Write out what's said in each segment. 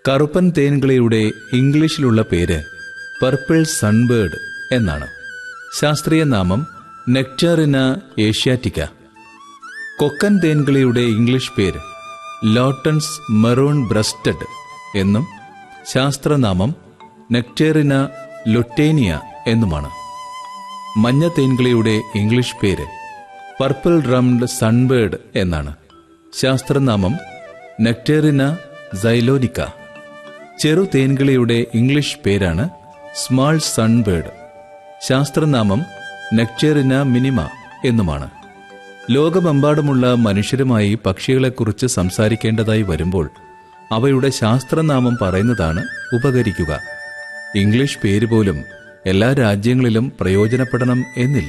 കറുപ്പൻ തേൻകിളിയുടെ ഇംഗ്ലീഷിലുള്ള പേര് purple sunbird എന്നാണ് ശാസ്ത്രീയ നാമം നെക്ടറിന ഏഷ്യാറ്റിക്ക കൊക്കൻ തേൻകിളിയുടെ ഇംഗ്ലീഷ് പേര് ലോട്ടൺസ് മെറൂൺ ബ്രസ്റ്റഡ് എന്നും ശാസ്ത്രനാമം നെക്ടേറിന ലൊട്ടേനിയ എന്നുമാണ് മഞ്ഞ തേൻകിളിയുടെ ഇംഗ്ലീഷ് പേര് പർപ്പിൾ റംഡ് സൺബേർഡ് എന്നാണ് ശാസ്ത്രനാമം നെക്ടേറിന സൈലോനിക്ക ചെറു തേൻകിളിയുടെ ഇംഗ്ലീഷ് പേരാണ് സ്മാൾ സൺബേർഡ് ശാസ്ത്രനാമം നെക്ടേറിന മിനിമ എന്നുമാണ് ലോകമെമ്പാടുമുള്ള മനുഷ്യരുമായി പക്ഷികളെക്കുറിച്ച് സംസാരിക്കേണ്ടതായി വരുമ്പോൾ അവയുടെ ശാസ്ത്രനാമം പറയുന്നതാണ് ഉപകരിക്കുക ഇംഗ്ലീഷ് പേര് പോലും എല്ലാ രാജ്യങ്ങളിലും പ്രയോജനപ്പെടണം എന്നില്ല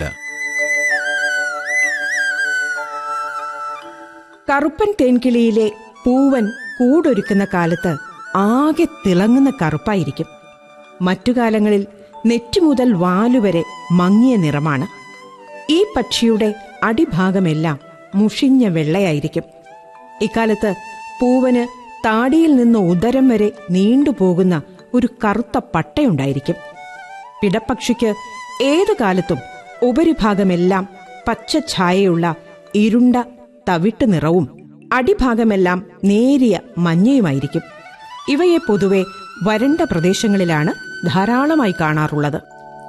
കറുപ്പൻ തേൻകിളിയിലെ പൂവൻ കൂടൊരുക്കുന്ന കാലത്ത് ആകെ തിളങ്ങുന്ന കറുപ്പായിരിക്കും മറ്റു കാലങ്ങളിൽ നെറ്റി മുതൽ വാലുവരെ മങ്ങിയ നിറമാണ് ഈ പക്ഷിയുടെ അടിഭാഗമെല്ലാം മുഷിഞ്ഞ വെള്ളയായിരിക്കും ഇക്കാലത്ത് പൂവന് താടിയിൽ നിന്ന് ഉദരം വരെ നീണ്ടുപോകുന്ന ഒരു കറുത്ത പട്ടയുണ്ടായിരിക്കും പിടപ്പക്ഷിക്ക് ഏതു കാലത്തും ഉപരിഭാഗമെല്ലാം പച്ച ഛായയുള്ള ഇരുണ്ട തവിട്ട് നിറവും അടിഭാഗമെല്ലാം നേരിയ മഞ്ഞയുമായിരിക്കും ഇവയെ പൊതുവെ വരണ്ട പ്രദേശങ്ങളിലാണ് ധാരാളമായി കാണാറുള്ളത്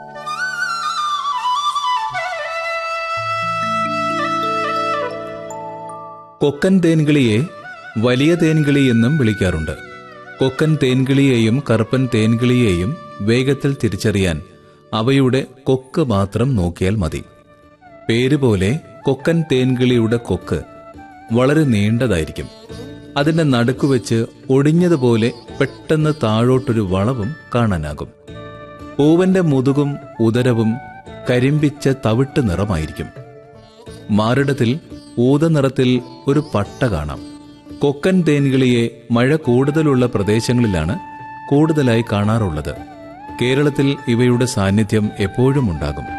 കൊക്കൻ തേൻകിളിയെ വലിയ തേൻകിളി എന്നും വിളിക്കാറുണ്ട് കൊക്കൻ തേൻകിളിയെയും കറുപ്പൻ തേൻകിളിയെയും വേഗത്തിൽ തിരിച്ചറിയാൻ അവയുടെ കൊക്ക് മാത്രം നോക്കിയാൽ മതി പേരുപോലെ കൊക്കൻ തേൻകിളിയുടെ കൊക്ക് വളരെ നീണ്ടതായിരിക്കും അതിന്റെ നടുക്കുവെച്ച് ഒടിഞ്ഞതുപോലെ പെട്ടെന്ന് താഴോട്ടൊരു വളവും കാണാനാകും പൂവന്റെ മുതുകും ഉദരവും കരിമ്പിച്ച തവിട്ട് നിറമായിരിക്കും മാറിടത്തിൽ ഊത നിറത്തിൽ ഒരു പട്ട കാണാം കൊക്കൻ തേൻകിളിയെ മഴ കൂടുതലുള്ള പ്രദേശങ്ങളിലാണ് കൂടുതലായി കാണാറുള്ളത് കേരളത്തിൽ ഇവയുടെ സാന്നിധ്യം എപ്പോഴും ഉണ്ടാകും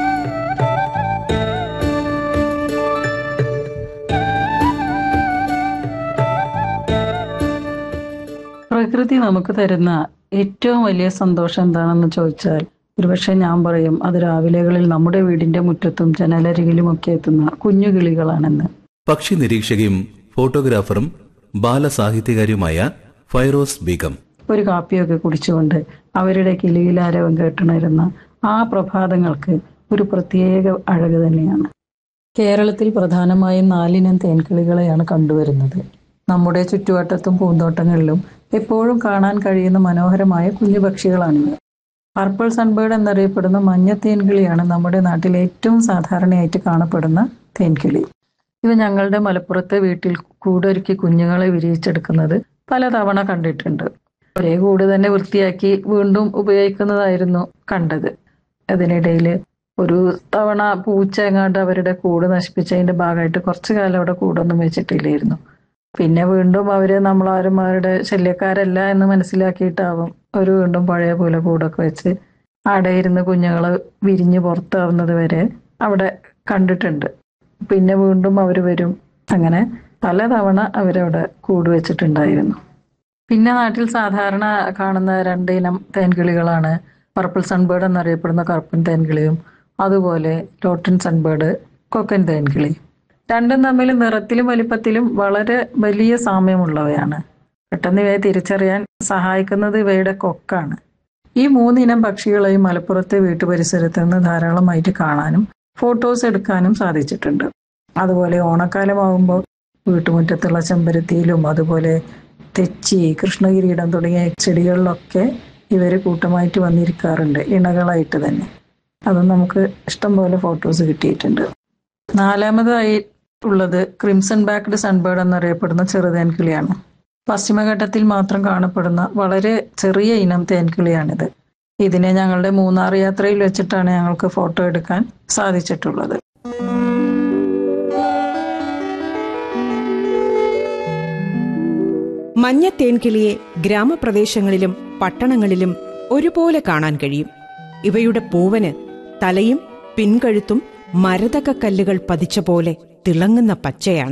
പ്രകൃതി നമുക്ക് തരുന്ന ഏറ്റവും വലിയ സന്തോഷം എന്താണെന്ന് ചോദിച്ചാൽ ഒരുപക്ഷെ ഞാൻ പറയും അത് രാവിലെകളിൽ നമ്മുടെ വീടിന്റെ മുറ്റത്തും ജനലരികിലും ഒക്കെ എത്തുന്ന കുഞ്ഞു കിളികളാണെന്ന് പക്ഷി നിരീക്ഷകയും ഫോട്ടോഗ്രാഫറും ബാലസാഹിത്യകാരിയുമായ ഫൈറോസ് ബീഗം ഒരു കാപ്പിയൊക്കെ കുടിച്ചുകൊണ്ട് അവരുടെ കിളിയിലാരവം കേട്ടുണരുന്ന ആ പ്രഭാതങ്ങൾക്ക് ഒരു പ്രത്യേക അഴക് തന്നെയാണ് കേരളത്തിൽ പ്രധാനമായും നാലിനം തേൻകിളികളെയാണ് കണ്ടുവരുന്നത് നമ്മുടെ ചുറ്റുവട്ടത്തും പൂന്തോട്ടങ്ങളിലും എപ്പോഴും കാണാൻ കഴിയുന്ന മനോഹരമായ കുഞ്ഞു പക്ഷികളാണിവ പർപ്പിൾ സൺബേർഡ് എന്നറിയപ്പെടുന്ന മഞ്ഞ തേൻകിളിയാണ് നമ്മുടെ നാട്ടിൽ ഏറ്റവും സാധാരണയായിട്ട് കാണപ്പെടുന്ന തേൻകിളി ഇവ ഞങ്ങളുടെ മലപ്പുറത്തെ വീട്ടിൽ കൂടൊരുക്കി കുഞ്ഞുങ്ങളെ വിരിയിച്ചെടുക്കുന്നത് പലതവണ കണ്ടിട്ടുണ്ട് ഒരേ കൂട് തന്നെ വൃത്തിയാക്കി വീണ്ടും ഉപയോഗിക്കുന്നതായിരുന്നു കണ്ടത് അതിനിടയിൽ ഒരു തവണ പൂച്ച എങ്ങാണ്ട് അവരുടെ കൂട് നശിപ്പിച്ചതിന്റെ ഭാഗമായിട്ട് കുറച്ചു കാലം അവിടെ കൂടൊന്നും വെച്ചിട്ടില്ലായിരുന്നു പിന്നെ വീണ്ടും അവര് നമ്മളാരും അവരുടെ ശല്യക്കാരല്ല എന്ന് മനസ്സിലാക്കിയിട്ടാവും അവർ വീണ്ടും പഴയ പോലെ കൂടൊക്കെ വെച്ച് അവിടെ ഇരുന്ന് കുഞ്ഞുങ്ങൾ വിരിഞ്ഞ് പുറത്താവുന്നത് വരെ അവിടെ കണ്ടിട്ടുണ്ട് പിന്നെ വീണ്ടും അവർ വരും അങ്ങനെ പലതവണ അവരവിടെ കൂട് വെച്ചിട്ടുണ്ടായിരുന്നു പിന്നെ നാട്ടിൽ സാധാരണ കാണുന്ന രണ്ട് ഇനം തേൻകിളികളാണ് പർപ്പിൾ സൺബേർഡ് എന്നറിയപ്പെടുന്ന കറുപ്പൻ തേൻകിളിയും അതുപോലെ ലോട്ടൻ സൺബേർഡ് കൊക്കൻ തേൻകിളി രണ്ടും തമ്മിൽ നിറത്തിലും വലിപ്പത്തിലും വളരെ വലിയ സാമ്യമുള്ളവയാണ് പെട്ടെന്ന് ഇവയെ തിരിച്ചറിയാൻ സഹായിക്കുന്നത് ഇവയുടെ കൊക്കാണ് ഈ മൂന്നിനം പക്ഷികളെയും മലപ്പുറത്തെ വീട്ടുപരിസരത്ത് നിന്ന് ധാരാളമായിട്ട് കാണാനും ഫോട്ടോസ് എടുക്കാനും സാധിച്ചിട്ടുണ്ട് അതുപോലെ ഓണക്കാലമാകുമ്പോൾ വീട്ടുമുറ്റത്തുള്ള ചെമ്പരത്തിയിലും അതുപോലെ തെച്ചി കൃഷ്ണകിരീടം തുടങ്ങിയ ചെടികളിലൊക്കെ ഇവർ കൂട്ടമായിട്ട് വന്നിരിക്കാറുണ്ട് ഇണകളായിട്ട് തന്നെ അത് നമുക്ക് ഇഷ്ടം പോലെ ഫോട്ടോസ് കിട്ടിയിട്ടുണ്ട് നാലാമതായി ഉള്ളത് ക്രിംസൺ ബാക്ക്ഡ് സൺബേർഡ് എന്നറിയപ്പെടുന്ന ചെറുതേൻ കിളിയാണ് പശ്ചിമഘട്ടത്തിൽ മാത്രം കാണപ്പെടുന്ന വളരെ ചെറിയ ഇനം തേൻകിളിയാണിത് ഇതിനെ ഞങ്ങളുടെ മൂന്നാർ യാത്രയിൽ വെച്ചിട്ടാണ് ഞങ്ങൾക്ക് ഫോട്ടോ എടുക്കാൻ സാധിച്ചിട്ടുള്ളത് മഞ്ഞ തേൻകിളിയെ ഗ്രാമപ്രദേശങ്ങളിലും പട്ടണങ്ങളിലും ഒരുപോലെ കാണാൻ കഴിയും ഇവയുടെ പൂവന് തലയും പിൻകഴുത്തും മരതക കല്ലുകൾ പതിച്ച പോലെ തിളങ്ങുന്ന പച്ചയാണ്